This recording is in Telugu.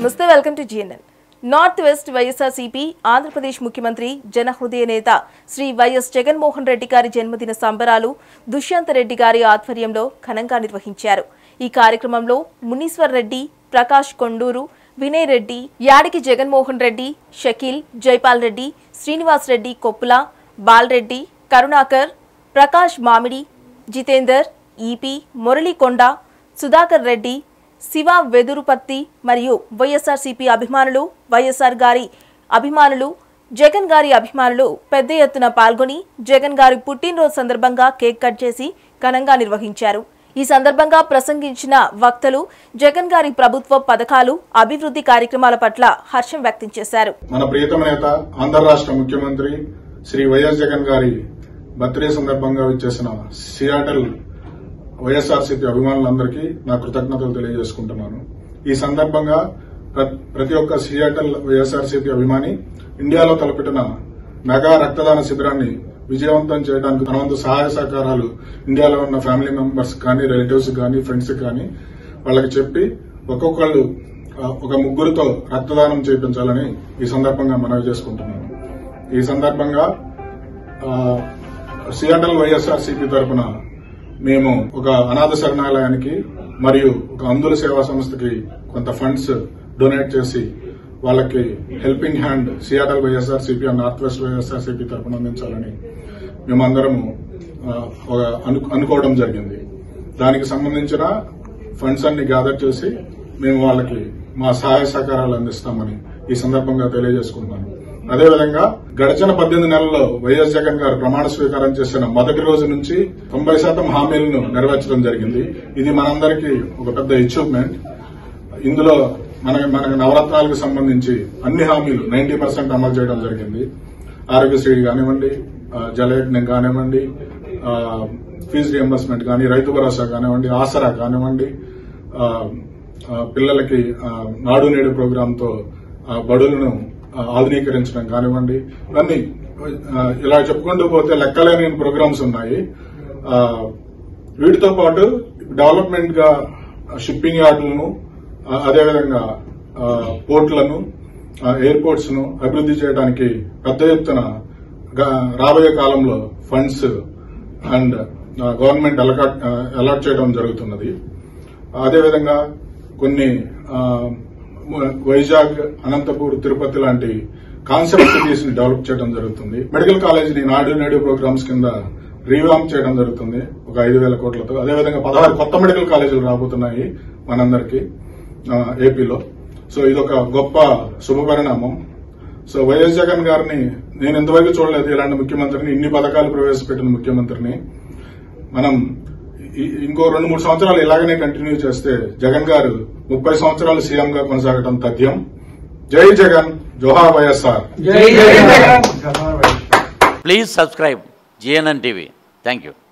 నమస్తే welcome to GNN north west YSRCP Andhra Pradesh ముఖ్యమంత్రి జనహృదయ నేత శ్రీ వైఎస్ జగన్మోహన్ రెడ్డి గారి జన్మదిన సంబరాలు దుష్యంత్ రెడ్డి గారి ఆధ్వర్యంలో ఘనంగా నిర్వహించారు ఈ కార్యక్రమంలో మునీశ్వర్ రెడ్డి ప్రకాష్ కొండూరు వినయ్ రెడ్డి యాడికి జగన్మోహన్ రెడ్డి షకీల్ జైపాల్ రెడ్డి శ్రీనివాస్ రెడ్డి కొప్పుల బాలరెడ్డి కరుణాకర్ ప్రకాష్ మామిడి జితేందర్ ఈపీ మురళీకొండ సుధాకర్ రెడ్డి శివ వెదురుపత్తి మరియు వైఎస్ఆర్సీపీ అభిమానులు వైఎస్ఆర్ గారి అభిమానులు జగన్ గారి అభిమానులు పెద్ద ఎత్తున పాల్గొని జగన్ గారి పుట్టినరోజు సందర్భంగా కేక్ కట్ చేసి ఘనంగా నిర్వహించారు ఈ సందర్భంగా ప్రసంగించిన వక్తలు జగన్ గారి ప్రభుత్వ పథకాలు అభివృద్ధి కార్యక్రమాల పట్ల హర్షం వ్యక్తం చేశారు మన ప్రియతమ నేత ఆంధ్ర రాష్ట్ర ముఖ్యమంత్రి శ్రీ వైఎస్ జగన్ గారి బర్త్డే సందర్భంగా వచ్చేసిన సియాటల్ వైఎస్ఆర్సీపీ అభిమానులందరికీ నా కృతజ్ఞతలు తెలియజేసుకుంటున్నాను ఈ సందర్భంగా ప్ర- ప్రతి ఒక్క సియాటల్ వైఎస్ఆర్సీపీ అభిమాని ఇండియాలో తలపెట్టిన మెగా రక్తదాన శిబిరాన్ని విజయవంతం చేయడానికి తన వంతు సహాయ సహకారాలు ఇండియాలో ఉన్న ఫ్యామిలీ మెంబర్స్ కానీ రిలేటివ్స్ కానీ ఫ్రెండ్స్ కానీ వాళ్ళకి చెప్పి ఒక్కొక్కళ్ళు ఆ, ఒక ముగ్గురుతో రక్తదానం చేయించాలని ఈ సందర్భంగా మనవి చేసుకుంటున్నాను ఈ సందర్భంగా ఆ, సియాటల్ వైఎస్ఆర్సీపీ తరపున మేము ఒక అనాథ శరణాలయానికి మరియు ఒక అందుల సేవా సంస్థకి కొంత ఫండ్స్ డొనేట్ చేసి వాళ్ళకి helping hand Seattle YSRCP and north west YSRCP తరపున అందించాలని మేమందరము ఆ, ఒక అను- అనుకోవడం జరిగింది దానికి సంబంధించిన ఫండ్స్ అన్ని గ్యాదర్ చేసి మేము వాళ్ళకి మా సహాయ సహకారాలు అందిస్తామని ఈ సందర్భంగా తెలియజేసుకుంటున్నాను అదేవిధంగా గడిచిన పద్దెనిమిది నెలల్లో వైఎస్ జగన్ గారు ప్రమాణ స్వీకారం చేసిన మొదటి రోజు నుంచి తొంభై శాతం హామీలను నెరవేర్చడం జరిగింది ఇది మనందరికీ ఒక పెద్ద అచీవ్మెంట్ ఇందులో మన మనకి నవరత్నాలకు సంబంధించి అన్ని హామీలు నైన్టీ పర్సెంట్ అమలు చేయడం జరిగింది ఆరోగ్యశ్రీ కానివ్వండి ఆ, జలయజ్ఞం కానివ్వండి ఆ, ఫీజు రియంబర్స్మెంట్ కానీ రైతు భరోసా కానివ్వండి ఆసరా కానివ్వండి ఆ, ఆ, పిల్లలకి ఆ, నాడు నేడు ప్రోగ్రాంతో ఆ, బడులను ఆ, ఆధునీకరించడం కానివ్వండి ఇవన్నీ ఆ, ఇలా చెప్పుకుంటూ పోతే లెక్కలేని ప్రోగ్రామ్స్ ఉన్నాయి ఆ, వీటితో పాటు డెవలప్మెంట్ గా షిప్పింగ్ యార్డులను ఆ, అదేవిధంగా ఆ, పోర్టులను ఆ, ఎయిర్పోర్ట్స్ ను అభివృద్ధి చేయడానికి పెద్ద ఎత్తున గా- రాబోయే కాలంలో funds and uh, government allocate uh, allot చేయడం జరుగుతున్నది అదేవిధంగా కొన్ని ఆ, వైజాగ్ అనంతపూర్ తిరుపతి లాంటి కాన్సెప్ట్ సిటీస్ ని డెవలప్ చేయడం జరుగుతుంది మెడికల్ కాలేజ్ ని నాడు నేడు ప్రోగ్రామ్స్ కింద రీవామ్ చేయడం జరుగుతుంది ఒక ఐదు వేల కోట్లతో అదేవిధంగా పదహారు కొత్త మెడికల్ కాలేజీలు రాబోతున్నాయి మనందరికీ ఆ, ఏపీలో సో ఇదొక గొప్ప శుభ పరిణామం సో వైఎస్ జగన్ గారిని నేను ఇంతవరకు చూడలేదు ఇలాంటి ముఖ్యమంత్రిని ఇన్ని పథకాలు ప్రవేశపెట్టిన ముఖ్యమంత్రిని మనం ఈ- ఇంకో రెండు మూడు సంవత్సరాలు ఇలాగనే కంటిన్యూ చేస్తే జగన్ గారు ముప్పై సంవత్సరాలు సీఎం గా కొనసాగడం తథ్యం జై జగన్ జోహార్ వైఎస్ఆర్ జై Jagan Please subscribe GNN TV. Thank you.